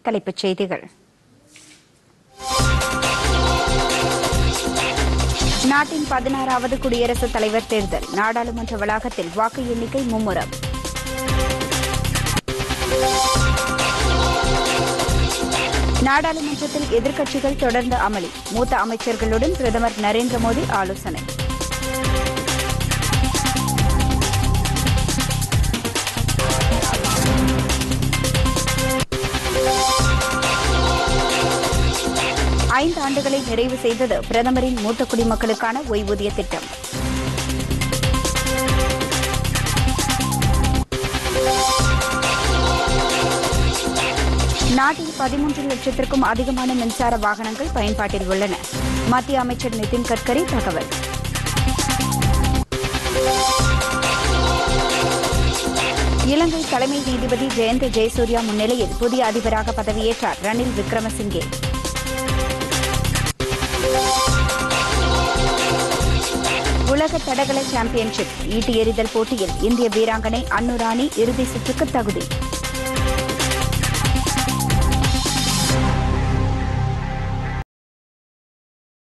தலைப்புச் செய்திகள் நாட்டின் பதினாறாவது குடியரசுத் தலைவர் தேர்தல் நாடாளுமன்ற வளாகத்தில் வாக்கு எண்ணிக்கை மும்முரம் நாடாளுமன்றத்தில் எதிர்க்கட்சிகள் தொடர்ந்து அமளி மூத்த அமைச்சர்களுடன் பிரதமர் நரேந்திர மோடி ஆலோசனை ஐந்து ஆண்டுகளை நிறைவு செய்தது பிரதமரின் மூத்த குடிமக்களுக்கான ஓய்வூதிய திட்டம் நாட்டில் பதிமூன்று லட்சத்திற்கும் அதிகமான மின்சார வாகனங்கள் பயன்பாட்டில் உள்ளன மத்திய அமைச்சர் நிதின் கட்கரி தகவல் இலங்கை தலைமை நீதிபதி ஜெயந்த ஜெயசூர்யா முன்னிலையில் புதிய அதிபராக பதவியேற்றார் ரணில் விக்ரமசிங்கே உலக தடகள சாம்பியன்ஷிப் ஈட்டி எறிதல் போட்டியில் இந்திய வீராங்கனை அன்னு ராணி இறுதி சுற்றுக்கு தகுதி